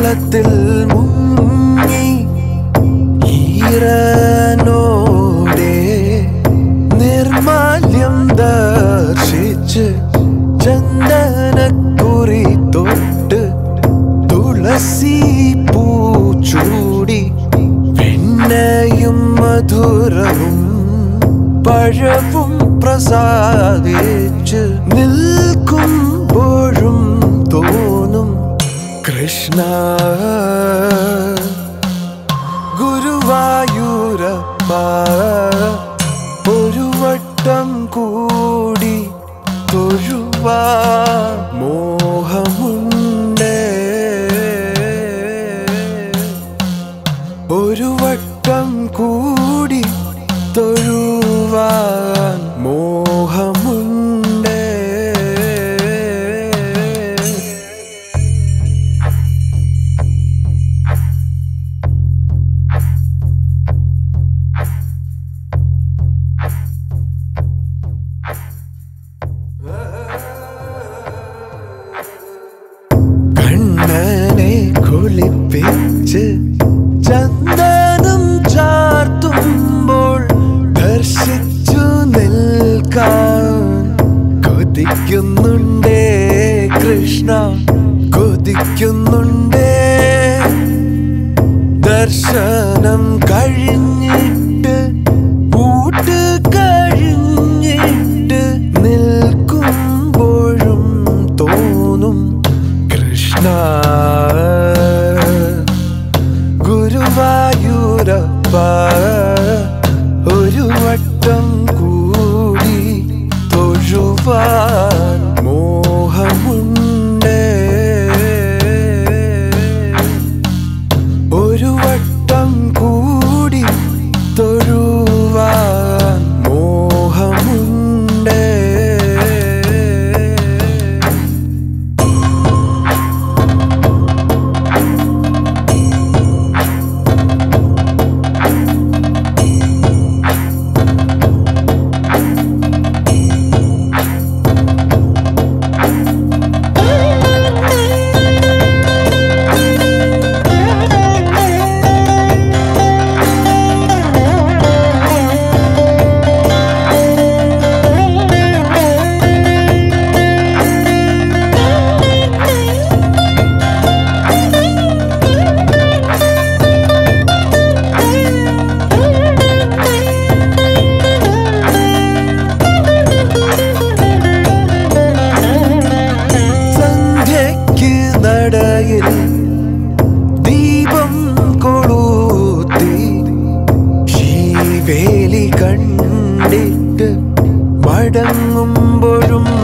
വെള്ളത്തിൽ മുങ്ങി ഈറനോടെ നിർമാല്യം ദർശിച്ച് ചന്ദനക്കുറി തൊട്ട് തുളസി പൂച്ചൂടി വെണ്ണയും മധുരവും പഴവും പ്രസാദിച്ച് നിൽക്കുമ്പോഴും തോന്നും കൃഷ്ണ ഗുരുവായൂരപ്പ ഒരു വട്ടം കൂടി തൊഴുവാ മോഹമുണ്ട് ഒരു വട്ടം കൂടി തൊഴുവാൻ മോഹമുണ്ട് കണ്ണനെ കുളിപ്പിച്ച് ചന്ദനം ചാർത്തുമ്പോൾ ദർശിച്ചു നിൽക്കാൻ കൊതിക്കുന്നുണ്ടേ കൃഷ്ണ കൊതിക്കുന്നുണ്ടേ ദർശനം കഴിഞ്ഞിട്ട് കൂട്ട് കഴിഞ്ഞിട്ട് നിൽക്കുമ്പോഴും തോന്നും കൃഷ്ണ ഗുരുവായൂരപ്പ ഒരു വട്ടം കൂടി തൊഴുവാൻ മോഹമുണ്ട് ഒരു വട്ടം കൂടി തൊഴുവാൻ മോഹമുണ്ട് സന്ധ്യയ്ക്ക് നടയിൽ ദീപം കൊളുത്തി ശീവേലി കണ്ടിട്ട് മടങ്ങുമ്പോഴും